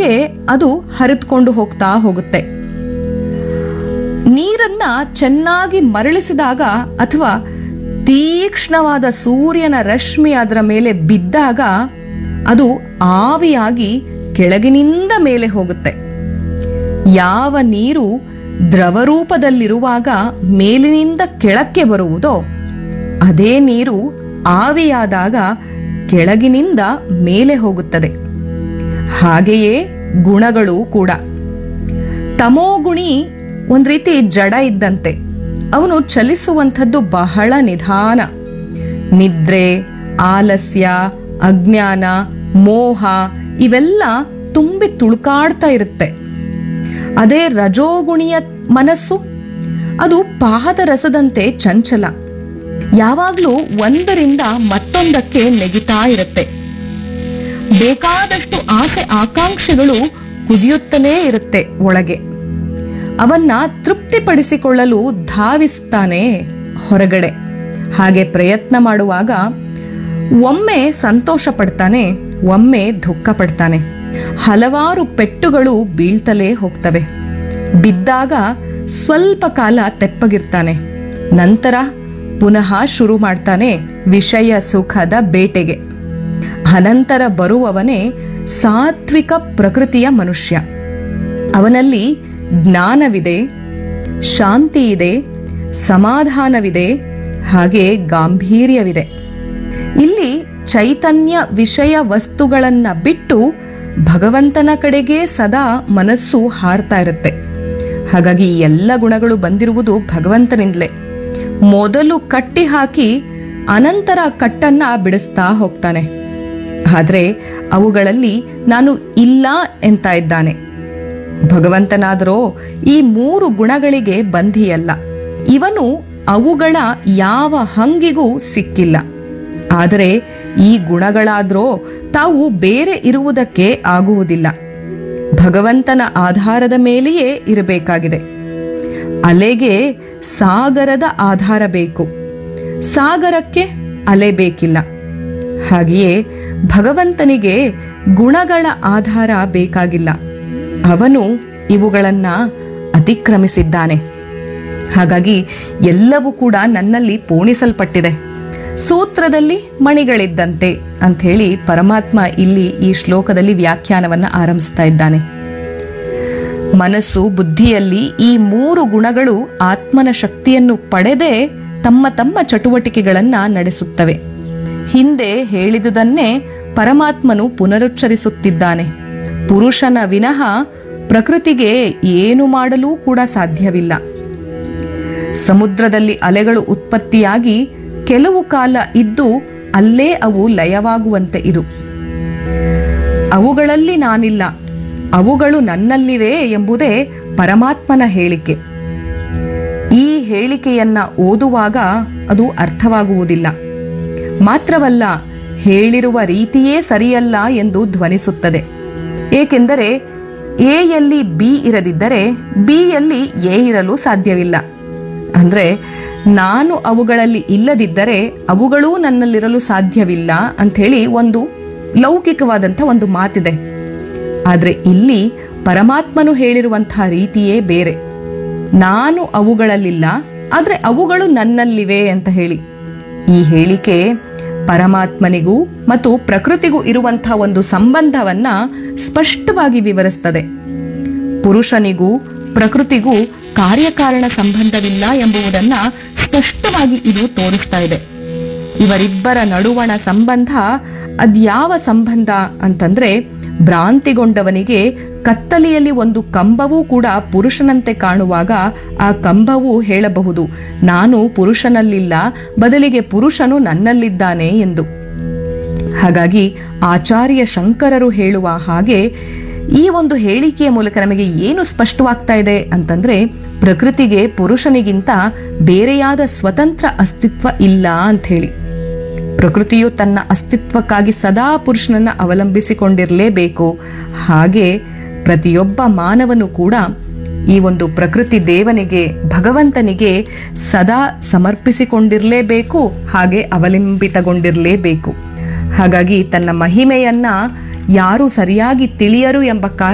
ಹಾಗೆ ಅದು ಹರಿದುಕೊಂಡು ಹೋಗ್ತಾ ಹೋಗುತ್ತೆ ನೀರನ್ನ ಚೆನ್ನಾಗಿ ಮರಳಿಸಿದಾಗ ಅಥವಾ ತೀಕ್ಷ್ಣವಾದ ಸೂರ್ಯನ ರಶ್ಮಿ ಅದರ ಮೇಲೆ ಬಿದ್ದಾಗ ಅದು ಆವಿಯಾಗಿ ಕೆಳಗಿನಿಂದ ಮೇಲೆ ಹೋಗುತ್ತೆ ಯಾವ ನೀರು ದ್ರವರೂಪದಲ್ಲಿರುವಾಗ ಮೇಲಿನಿಂದ ಕೆಳಕ್ಕೆ ಬರುವುದೋ ಅದೇ ನೀರು ಆವಿಯಾದಾಗ ಕೆಳಗಿನಿಂದ ಮೇಲೆ ಹೋಗುತ್ತದೆ ಹಾಗೆಯೇ ಗುಣಗಳು ಕೂಡ ತಮೋಗುಣಿ ಒಂದ್ ರೀತಿ ಜಡ ಇದ್ದಂತೆ ಅವನು ಚಲಿಸುವಂಥದ್ದು ಬಹಳ ನಿಧಾನ ನಿದ್ರೆ ಆಲಸ್ಯ ಅಜ್ಞಾನ ಮೋಹ ಇವೆಲ್ಲ ತುಂಬಿ ತುಳುಕಾಡ್ತಾ ಇರುತ್ತೆ ಅದೇ ರಜೋಗುಣಿಯ ಮನಸ್ಸು ಅದು ಪಾದರಸದಂತೆ ಚಂಚಲ ಯಾವಾಗ್ಲೂ ಒಂದರಿಂದ ಮತ್ತೊಂದಕ್ಕೆ ನೆಗಿತಾ ಇರುತ್ತೆ ಬೇಕಾದಷ್ಟು ಆಸೆ ಆಕಾಂಕ್ಷೆಗಳು ಕುದಿಯುತ್ತಲೇ ಇರುತ್ತೆ ಒಳಗೆ ಅವನ್ನ ತೃಪ್ತಿಪಡಿಸಿಕೊಳ್ಳಲು ಧಾವಿಸುತ್ತಾನೆ ಹೊರಗಡೆ ಹಾಗೆ ಪ್ರಯತ್ನ ಮಾಡುವಾಗ ಒಮ್ಮೆ ಸಂತೋಷ ಪಡ್ತಾನೆ ಒಮ್ಮೆ ದುಃಖ ಪಡ್ತಾನೆ ಹಲವಾರು ಪೆಟ್ಟುಗಳು ಬೀಳ್ತಲೇ ಹೋಗ್ತವೆ ಬಿದ್ದಾಗ ಸ್ವಲ್ಪ ಕಾಲ ತೆಪ್ಪಗಿರ್ತಾನೆ ನಂತರ ಪುನಃ ಶುರು ಮಾಡ್ತಾನೆ ವಿಷಯ ಸುಖದ ಬೇಟೆಗೆ ಅನಂತರ ಬರುವವನೇ ಸಾತ್ವಿಕ ಪ್ರಕೃತಿಯ ಮನುಷ್ಯ ಅವನಲ್ಲಿ ಜ್ಞಾನವಿದೆ ಶಾಂತಿ ಇದೆ ಸಮಾಧಾನವಿದೆ ಹಾಗೆ ಗಾಂಭೀರ್ಯವಿದೆ ಇಲ್ಲಿ ಚೈತನ್ಯ ವಿಷಯ ವಸ್ತುಗಳನ್ನ ಬಿಟ್ಟು ಭಗವಂತನ ಕಡೆಗೆ ಸದಾ ಮನಸ್ಸು ಹಾರ್ತಾ ಇರುತ್ತೆ ಹಾಗಾಗಿ ಈ ಎಲ್ಲ ಗುಣಗಳು ಬಂದಿರುವುದು ಭಗವಂತನಿಂದಲೇ ಮೊದಲು ಕಟ್ಟಿ ಹಾಕಿ ಅನಂತರ ಕಟ್ಟನ್ನ ಬಿಡಿಸ್ತಾ ಹೋಗ್ತಾನೆ ಆದ್ರೆ ಅವುಗಳಲ್ಲಿ ನಾನು ಇಲ್ಲ ಎಂತ ಇದ್ದಾನೆ ಭಗವಂತನಾದರೋ ಈ ಮೂರು ಗುಣಗಳಿಗೆ ಬಂಧಿಯಲ್ಲ ಇವನು ಅವುಗಳ ಯಾವ ಹಂಗಿಗೂ ಸಿಕ್ಕಿಲ್ಲ ಆದರೆ ಈ ಗುಣಗಳಾದ್ರೋ ತಾವು ಬೇರೆ ಇರುವುದಕ್ಕೆ ಆಗುವುದಿಲ್ಲ ಭಗವಂತನ ಆಧಾರದ ಮೇಲೆಯೇ ಇರಬೇಕಾಗಿದೆ ಅಲೆಗೆ ಸಾಗರದ ಆಧಾರ ಬೇಕು ಸಾಗರಕ್ಕೆ ಅಲೆ ಬೇಕಿಲ್ಲ ಹಾಗೆಯೇ ಭಗವಂತನಿಗೆ ಗುಣಗಳ ಆಧಾರ ಬೇಕಾಗಿಲ್ಲ ಅವನು ಇವುಗಳನ್ನ ಅತಿಕ್ರಮಿಸಿದ್ದಾನೆ ಹಾಗಾಗಿ ಎಲ್ಲವೂ ಕೂಡ ನನ್ನಲ್ಲಿ ಪೋಣಿಸಲ್ಪಟ್ಟಿದೆ ಸೂತ್ರದಲ್ಲಿ ಮಣಿಗಳಿದ್ದಂತೆ ಅಂಥೇಳಿ ಪರಮಾತ್ಮ ಇಲ್ಲಿ ಈ ಶ್ಲೋಕದಲ್ಲಿ ವ್ಯಾಖ್ಯಾನವನ್ನ ಆರಂಭಿಸ್ತಾ ಇದ್ದಾನೆ ಮನಸ್ಸು ಬುದ್ಧಿಯಲ್ಲಿ ಈ ಮೂರು ಗುಣಗಳು ಆತ್ಮನ ಶಕ್ತಿಯನ್ನು ಪಡೆದೇ ತಮ್ಮ ತಮ್ಮ ಚಟುವಟಿಕೆಗಳನ್ನ ನಡೆಸುತ್ತವೆ ಹಿಂದೆ ಹೇಳಿದುದನ್ನೇ ಪರಮಾತ್ಮನು ಪುನರುಚ್ಚರಿಸುತ್ತಿದ್ದಾನೆ ಪುರುಷನ ವಿನಃ ಪ್ರಕೃತಿಗೆ ಏನು ಮಾಡಲೂ ಕೂಡ ಸಾಧ್ಯವಿಲ್ಲ ಸಮುದ್ರದಲ್ಲಿ ಅಲೆಗಳು ಉತ್ಪತ್ತಿಯಾಗಿ ಕೆಲವು ಕಾಲ ಇದ್ದು ಅಲ್ಲೇ ಅವು ಲಯವಾಗುವಂತೆ ಇದು ಅವುಗಳಲ್ಲಿ ನಾನಿಲ್ಲ ಅವುಗಳು ನನ್ನಲ್ಲಿವೆ ಎಂಬುದೇ ಪರಮಾತ್ಮನ ಹೇಳಿಕೆ ಈ ಹೇಳಿಕೆಯನ್ನ ಓದುವಾಗ ಅದು ಅರ್ಥವಾಗುವುದಿಲ್ಲ ಮಾತ್ರವಲ್ಲ ಹೇಳಿರುವ ರೀತಿಯೇ ಸರಿಯಲ್ಲ ಎಂದು ಧ್ವನಿಸುತ್ತದೆ ಏಕೆಂದರೆ ಎ ಯಲ್ಲಿ ಬಿ ಇರದಿದ್ದರೆ ಬಿ ಯಲ್ಲಿ ಎ ಇರಲು ಸಾಧ್ಯವಿಲ್ಲ ಅಂದ್ರೆ ನಾನು ಅವುಗಳಲ್ಲಿ ಇಲ್ಲದಿದ್ದರೆ ಅವುಗಳೂ ನನ್ನಲ್ಲಿರಲು ಸಾಧ್ಯವಿಲ್ಲ ಅಂಥೇಳಿ ಒಂದು ಲೌಕಿಕವಾದಂಥ ಒಂದು ಮಾತಿದೆ ಆದ್ರೆ ಇಲ್ಲಿ ಪರಮಾತ್ಮನು ಹೇಳಿರುವಂತಹ ರೀತಿಯೇ ಬೇರೆ ನಾನು ಅವುಗಳಲ್ಲಿಲ್ಲ ಆದ್ರೆ ಅವುಗಳು ನನ್ನಲ್ಲಿವೆ ಅಂತ ಹೇಳಿ ಈ ಹೇಳಿಕೆ ಪರಮಾತ್ಮನಿಗೂ ಮತ್ತು ಪ್ರಕೃತಿಗೂ ಇರುವಂತಹ ಒಂದು ಸಂಬಂಧವನ್ನ ಸ್ಪಷ್ಟವಾಗಿ ವಿವರಿಸ್ತದೆ ಪುರುಷನಿಗೂ ಪ್ರಕೃತಿಗೂ ಕಾರ್ಯಕಾರಣ ಸಂಬಂಧವಿಲ್ಲ ಎಂಬುದನ್ನ ಸ್ಪಷ್ಟವಾಗಿ ಇದು ತೋರಿಸ್ತಾ ಇದೆ ಇವರಿಬ್ಬರ ನಡುವಣ ಸಂಬಂಧ ಅದ್ಯಾವ ಸಂಬಂಧ ಅಂತಂದ್ರೆ ಭ್ರಾಂತಿಗೊಂಡವನಿಗೆ ಕತ್ತಲೆಯಲ್ಲಿ ಒಂದು ಕಂಬವೂ ಕೂಡ ಪುರುಷನಂತೆ ಕಾಣುವಾಗ ಆ ಕಂಬವು ಹೇಳಬಹುದು ನಾನು ಪುರುಷನಲ್ಲಿಲ್ಲ ಬದಲಿಗೆ ಪುರುಷನು ನನ್ನಲ್ಲಿದ್ದಾನೆ ಎಂದು ಹಾಗಾಗಿ ಆಚಾರ್ಯ ಶಂಕರರು ಹೇಳುವ ಹಾಗೆ ಈ ಒಂದು ಹೇಳಿಕೆಯ ಮೂಲಕ ನಮಗೆ ಏನು ಸ್ಪಷ್ಟವಾಗ್ತಾ ಇದೆ ಅಂತಂದ್ರೆ ಪ್ರಕೃತಿಗೆ ಪುರುಷನಿಗಿಂತ ಬೇರೆಯಾದ ಸ್ವತಂತ್ರ ಅಸ್ತಿತ್ವ ಇಲ್ಲ ಅಂತ ಹೇಳಿ ಪ್ರಕೃತಿಯು ತನ್ನ ಅಸ್ತಿತ್ವಕ್ಕಾಗಿ ಸದಾ ಪುರುಷನನ್ನ ಅವಲಂಬಿಸಿಕೊಂಡಿರಲೇಬೇಕು ಹಾಗೆ ಪ್ರತಿಯೊಬ್ಬ ಮಾನವನು ಕೂಡ ಈ ಒಂದು ಪ್ರಕೃತಿ ದೇವನಿಗೆ ಭಗವಂತನಿಗೆ ಸದಾ ಸಮರ್ಪಿಸಿಕೊಂಡಿರಲೇಬೇಕು ಹಾಗೆ ಅವಲಂಬಿತಗೊಂಡಿರಲೇಬೇಕು ಹಾಗಾಗಿ ತನ್ನ ಮಹಿಮೆಯನ್ನ ಯಾರು ಸರಿಯಾಗಿ ತಿಳಿಯರು ಎಂಬ ಕಾರಣ